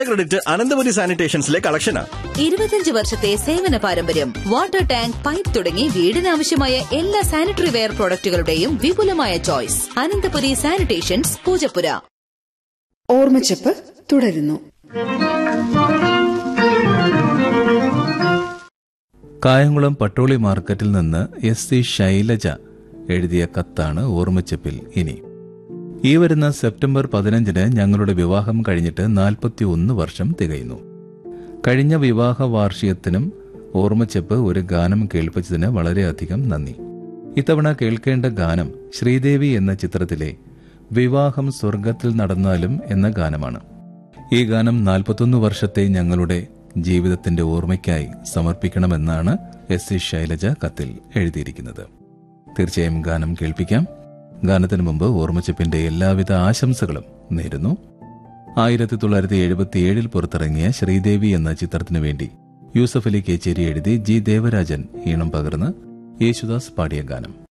credit Ananthapuri സാനിറ്റേഷൻസിലെ കളക്ഷനാ ഇരുപത്തിയഞ്ച് വർഷത്തെ സേവന പാരമ്പര്യം വാട്ടർ ടാങ്ക് പൈപ്പ് തുടങ്ങി വീടിനാവശ്യമായ എല്ലാ സാനിറ്ററി വെയർ പ്രോഡക്റ്റുകളുടെയും വിപുലമായ ചോയ്സ് അനന്തപുരി സാനിറ്റേഷൻസ് പൂജപ്പുര ഓർമ്മച്ചപ്പ് തുടരുന്നു കായംകുളം പട്ടോളി മാർക്കറ്റിൽ നിന്ന് എസ് സി ശൈലജ എഴുതിയ കത്താണ് ഓർമ്മച്ചപ്പിൽ ഇനി ഈ വരുന്ന സെപ്റ്റംബർ പതിനഞ്ചിന് ഞങ്ങളുടെ വിവാഹം കഴിഞ്ഞിട്ട് നാൽപ്പത്തി ഒന്ന് വർഷം തികയുന്നു കഴിഞ്ഞ വിവാഹ വാർഷികത്തിനും ഓർമ്മച്ചപ്പ് ഒരു ഗാനം കേൾപ്പിച്ചതിന് വളരെയധികം നന്ദി ഇത്തവണ കേൾക്കേണ്ട ഗാനം ശ്രീദേവി എന്ന ചിത്രത്തിലെ വിവാഹം സ്വർഗത്തിൽ നടന്നാലും എന്ന ഗാനമാണ് ഈ ഗാനം നാൽപ്പത്തൊന്ന് വർഷത്തെ ഞങ്ങളുടെ ജീവിതത്തിന്റെ ഓർമ്മയ്ക്കായി സമർപ്പിക്കണമെന്നാണ് എസ് സി ശൈലജ കത്തിൽ എഴുതിയിരിക്കുന്നത് തീർച്ചയായും ഗാനം കേൾപ്പിക്കാം ഗാനത്തിന് മുമ്പ് ഓർമ്മച്ചപ്പിന്റെ എല്ലാവിധ ആശംസകളും നേരുന്നു ആയിരത്തി തൊള്ളായിരത്തി എഴുപത്തിയേഴിൽ പുറത്തിറങ്ങിയ ശ്രീദേവി എന്ന ചിത്രത്തിനു വേണ്ടി യൂസഫ് അലി കേച്ചേരി എഴുതി ജി ദേവരാജൻ ഈണം പകർന്ന് യേശുദാസ് പാടിയ ഗാനം